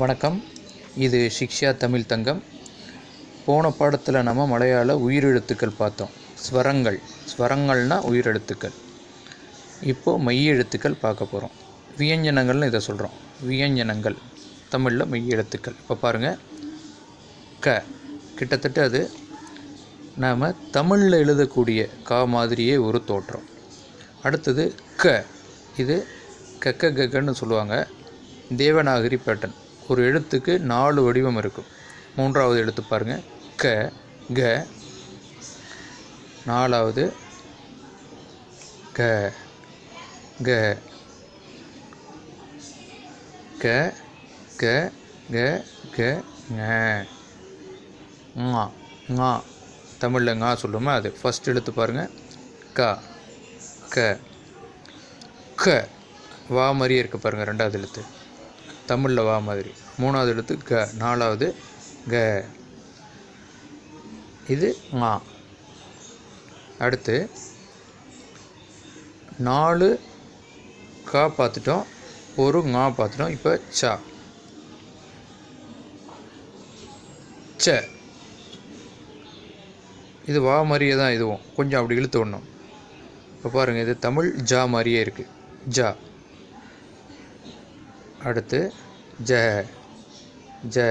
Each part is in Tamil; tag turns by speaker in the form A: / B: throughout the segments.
A: வணக்கம் இது சிக்ஷா தமிழ் தங்கம் போன பாடத்தில் நம்ம மலையாள உயிரெழுத்துக்கள் பார்த்தோம் ஸ்வரங்கள் ஸ்வரங்கள்னா உயிரெழுத்துக்கள் இப்போது மெய்யெழுத்துக்கள் பார்க்க போகிறோம் வியஞ்சனங்கள்னு இதை சொல்கிறோம் வியஞ்சனங்கள் தமிழில் மெய்யெழுத்துக்கள் இப்போ பாருங்கள் க கிட்டத்தட்ட அது நாம் தமிழில் எழுதக்கூடிய கா மாதிரியே ஒரு தோற்றம் அடுத்தது க இது கக்க கக்கன்னு சொல்லுவாங்க தேவநாகரி பேட்டன் ஒரு எழுத்துக்கு நாலு வடிவம் இருக்கும் மூன்றாவது எழுத்து பாருங்கள் க க நாலாவது க க க க க க ங ஙா ஙா தமிழில் ஙா சொல்லுமா அது ஃபஸ்ட் எழுத்து பாருங்கள் க க க வா மாதிரியே இருக்கு பாருங்கள் ரெண்டாவது எழுத்து தமிழில் வா மாதிரி மூணாவது எழுத்து க நாலாவது க இது ஙா அடுத்து நாலு கா பார்த்துட்டோம் ஒரு ஙா பார்த்துட்டோம் இப்போ ச ச இது வா மாதிரியே தான் இதுவும் கொஞ்சம் அப்படி இழுத்து விடணும் இப்போ பாருங்கள் இது தமிழ் ஜா மாதிரியே இருக்குது ஜா அடுத்து ஜ ஜ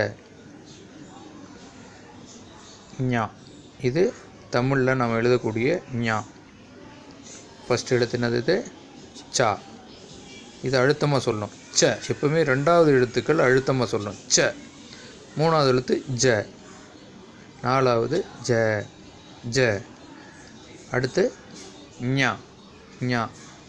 A: ஞா இது தமிழில் நம்ம எழுதக்கூடிய ஞா ஃபஸ்ட் எழுத்து என்னது இது சா இது அழுத்தமாக சொல்லணும் ச எப்பவுமே ரெண்டாவது எழுத்துக்கள் அழுத்தமாக சொல்லணும் ச மூணாவது எழுத்து ஜ நாலாவது ஜ ஜ அடுத்து ஞா ஞா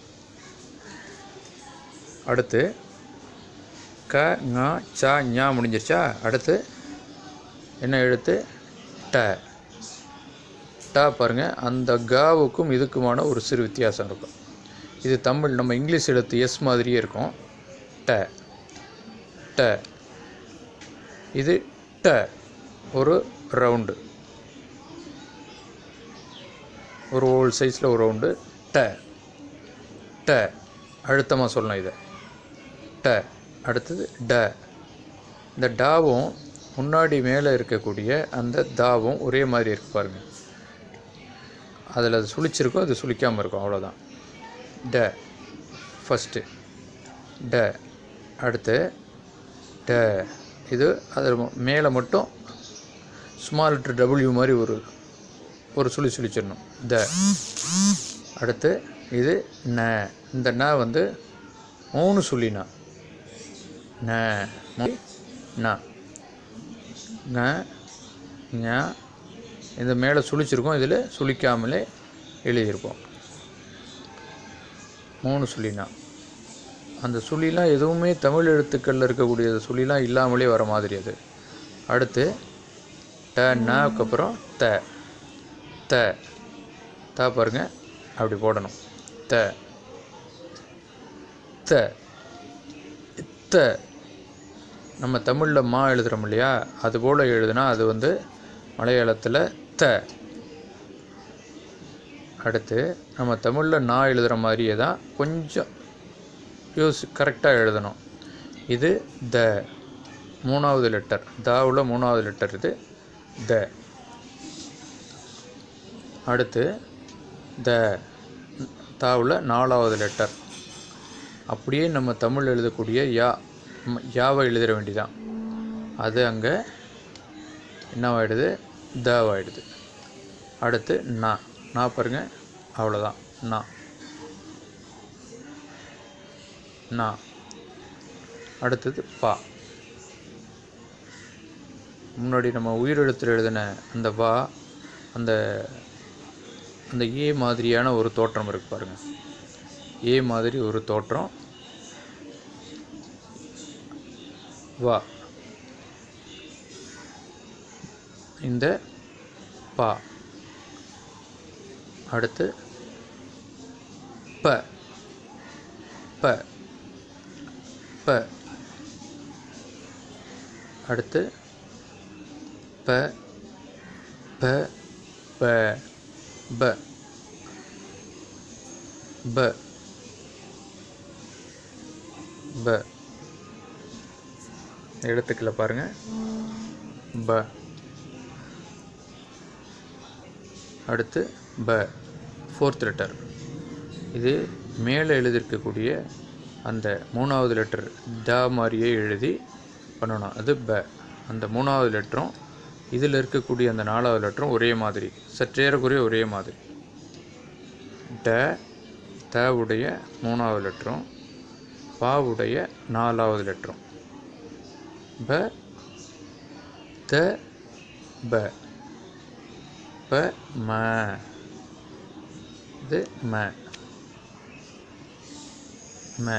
A: அடுத்து க ங ச ஞா முடிஞ்சிருச்சா அடுத்து என்ன எழுத்து ட ட பாருங்கள் அந்த காவுக்கும் இதுக்குமான ஒரு சிறு வித்தியாசம் இருக்கும் இது தமிழ் நம்ம இங்கிலீஷ் எழுத்து எஸ் மாதிரியே இருக்கும் ட ட இது ட ஒரு ரவுண்டு ஒரு ஓல் சைஸில் ஒரு ரவுண்டு ட ட அழுத்தமாக சொல்லணும் இதை ட அடுத்தது ட இந்த டாவும் முன்னாடி மேலே இருக்கக்கூடிய அந்த தாவும் ஒரே மாதிரி இருக்கு பாருங்கள் அதில் அது சுழிச்சிருக்கும் அது சுழிக்காமல் இருக்கும் அவ்வளோதான் ட ஃபஸ்ட்டு ட அடுத்து ட இது அதில் மேலே மட்டும் ஸ்மால் லெட்டர் டபிள்யூ மாதிரி ஒரு ஒரு சுழி சுழிச்சிடணும் த அடுத்து இது ந இந்த ந வந்து மூணு சுழினா ந மு- ந ந ஞ இந்த மேலே சுழிச்சிருக்கோம் இதில் சுழிக்காமலே எழுதியிருப்போம் மூணு சுழினா அந்த சுழிலாம் எதுவுமே தமிழ் எழுத்துக்களில் இருக்கக்கூடிய சுழிலாம் இல்லாமலே வர மாதிரி அது அடுத்து ட நக்கு அப்புறம் த த த பாருங்க அப்படி போடணும் த த த நம்ம தமிழில் மா எழுதுகிறோம் இல்லையா அது போல் எழுதுனா அது வந்து மலையாளத்தில் த அடுத்து நம்ம தமிழில் நான் எழுதுகிற மாதிரியே தான் கொஞ்சம் யூஸ் கரெக்டாக எழுதணும் இது த மூணாவது லெட்டர் தாவில் மூணாவது லெட்டர் இது த அடுத்து த தாவில் நாலாவது லெட்டர் அப்படியே நம்ம தமிழ் எழுதக்கூடிய யா ம- யாவை எழுதிட வேண்டியதான் அது அங்கே என்னவாயிடுது தவாயிடுது அடுத்து நா நான் பாருங்க அவ்வளோதான் நா நா அடுத்தது பா முன்னாடி நம்ம உயிரெழுத்தில் எழுதின அந்த வா அந்த அந்த ஏ மாதிரியான ஒரு தோற்றம் இருக்கு பாருங்க ஏ மாதிரி ஒரு தோற்றம் வா இந்த பா அடுத்து ப ப ப அடுத்து ப ப ப ப ப ப எழுத்துக்களை பாருங்கள் ப அடுத்து ப ஃபோர்த் லெட்டர் இது மேலே எழுதியிருக்கக்கூடிய அந்த மூணாவது லெட்டர் ட மாதிரியே எழுதி பண்ணணும் அது ப அந்த மூணாவது லெட்டரும் இதில் இருக்கக்கூடிய அந்த நாலாவது லெட்டரும் ஒரே மாதிரி சற்றேறக்குறைய ஒரே மாதிரி ட த உடைய மூணாவது லெட்டரும் பாவுடைய நாலாவது லெட்டரும் ப த ப ப ம இது ம ம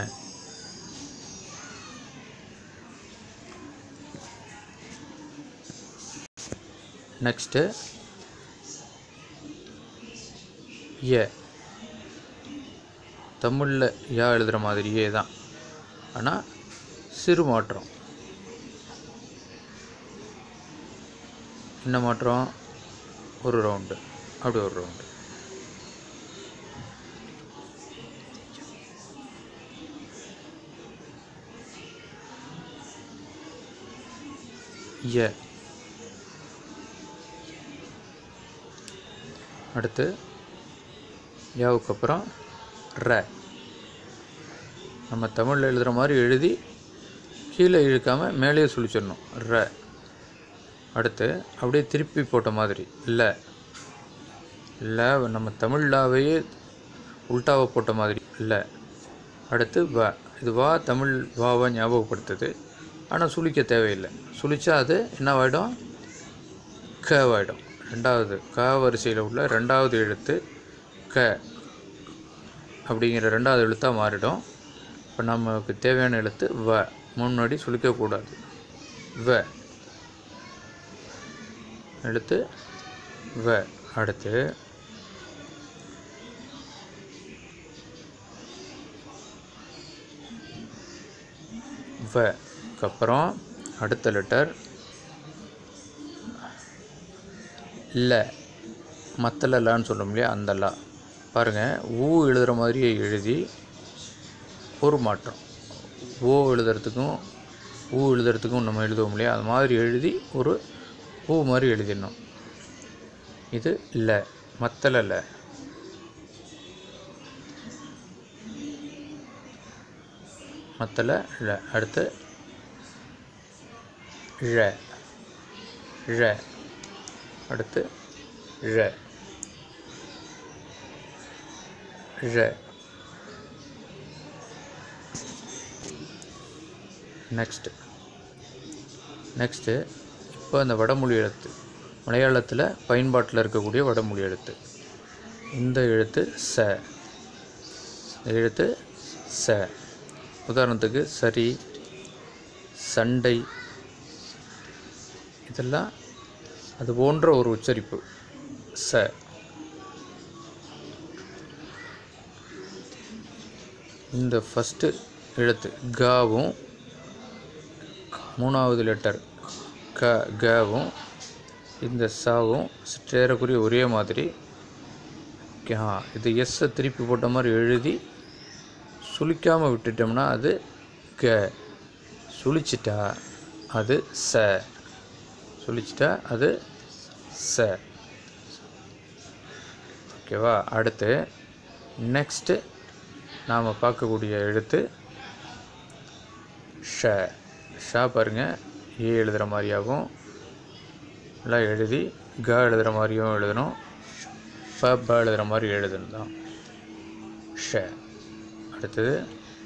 A: நெக்ஸ்ட்டு ஏ தமிழில் யா எழுதுகிற மாதிரியே தான் ஆனால் சிறு மாற்றம் என்ன மாற்றம் ஒரு ரவுண்டு அப்படி ஒரு ரவுண்டு ஏ அடுத்து யாவுக்கு அப்புறம் ர நம்ம தமிழில் எழுதுகிற மாதிரி எழுதி கீழே இழுக்காமல் மேலேயே சுழிச்சிடணும் ர அடுத்து அப்படியே திருப்பி போட்ட மாதிரி ல ல நம்ம தமிழ்லாவையே உல்டாவை போட்ட மாதிரி ல அடுத்து வ இது வா தமிழ் வாவை ஞாபகப்படுத்துது ஆனால் சுழிக்க தேவையில்லை சுழிச்சா அது என்னவாயிடும் கவாயிடும் ரெண்டாவது க வரிசையில் உள்ள ரெண்டாவது எழுத்து க அப்படிங்கிற ரெண்டாவது எழுத்தாக மாறிடும் இப்போ நமக்கு தேவையான எழுத்து வ முன்னாடி சுழிக்கக்கூடாது வ எழுத்து வ அடுத்து வக்கு அப்புறம் அடுத்த லெட்டர் ல மத்தல லான்னு சொல்லும் இல்லையா அந்த லா பாருங்கள் ஊ எழுதுகிற மாதிரியே எழுதி ஒரு மாற்றம் ஓ எழுதுறதுக்கும் ஊ எழுதுறதுக்கும் நம்ம எழுதுவோம் இல்லையா அது மாதிரி எழுதி ஒரு பூ மாதிரி எழுதிடணும் இது ல மத்தல ல மத்தல ல அடுத்து ழ ழ அடுத்து ழ ழ நெக்ஸ்ட்டு நெக்ஸ்ட்டு இப்போ அந்த வடமொழி எழுத்து மலையாளத்தில் பயன்பாட்டில் இருக்கக்கூடிய வடமொழி எழுத்து இந்த எழுத்து ச இந்த எழுத்து ச உதாரணத்துக்கு சரி சண்டை இதெல்லாம் அது போன்ற ஒரு உச்சரிப்பு ச இந்த ஃபஸ்ட்டு எழுத்து காவும் மூணாவது லெட்டர் க கவும் இந்த சாவும் சேரக்குரிய ஒரே மாதிரி ஆ, இது எஸ்ஸை திருப்பி போட்ட மாதிரி எழுதி சுளிக்காமல் விட்டுட்டோம்னா அது க சுழிச்சிட்டா அது ச சுழிச்சிட்டா அது ச ஓகேவா அடுத்து நெக்ஸ்ட்டு நாம் பார்க்கக்கூடிய எழுத்து ஷ ஷா பாருங்கள் ஏ எழுதுகிற மாதிரியாகும் எல்லாம் எழுதி க எழுதுகிற மாதிரியும் எழுதணும் ப ப எழுதுகிற மாதிரி எழுதணும் தான் ஷ அடுத்தது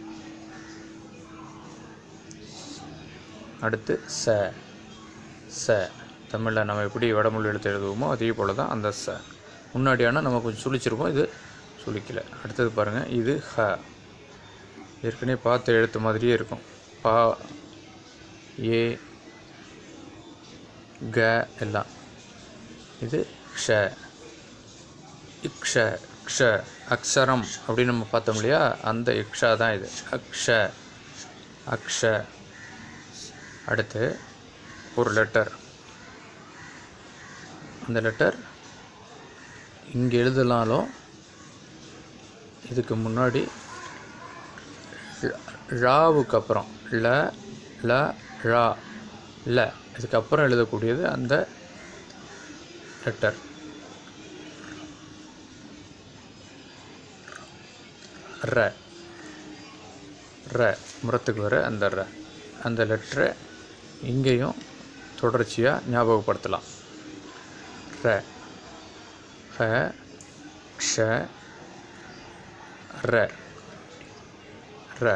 A: அடுத்து ச ச தமிழில் நம்ம எப்படி வடமொழி எழுத்து எழுதுவோமோ அதே போல் தான் அந்த ச முன்னாடியான நம்ம கொஞ்சம் சுழிச்சிருப்போம் இது சுழிக்கல அடுத்தது பாருங்கள் இது ஹ ஏற்கனவே பார்த்த எழுத்து மாதிரியே இருக்கும் பா ஏ க எல்லாம் இது க்ஷ இக்ஷ க்ஷ அக்ஷரம் அப்படின்னு நம்ம பார்த்தோம் இல்லையா அந்த இக்ஷா தான் இது அக்ஷ அக்ஷ அடுத்து ஒரு லெட்டர் அந்த லெட்டர் இங்கே எழுதலாலும் இதுக்கு முன்னாடி ழ- ழாவுக்கு அப்புறம் ல ல ழா ல இதுக்கப்புறம் எழுதக்கூடியது அந்த லெட்டர் ர ர முறத்துக்கு வர அந்த ர அந்த லெட்டரை இங்கேயும் தொடர்ச்சியாக ஞாபகப்படுத்தலாம் ர ஹ க்ஷ ர ர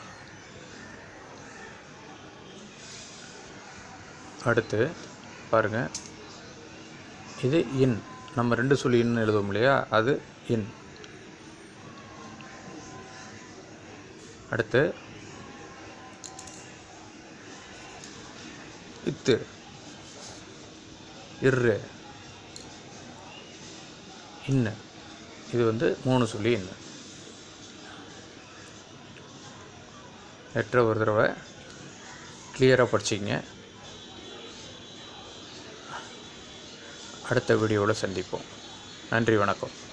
A: அடுத்து பாருங்கள் இது இன் நம்ம ரெண்டு சொல்லி இன் எழுதுவோம் இல்லையா அது இன் அடுத்து இத்து இர்ரு இன்னு இது வந்து மூணு சொல்லி இன்னு லெட்டரை ஒரு தடவை கிளியராக படிச்சிங்க அடுத்த வீடியோவில் சந்திப்போம் நன்றி வணக்கம்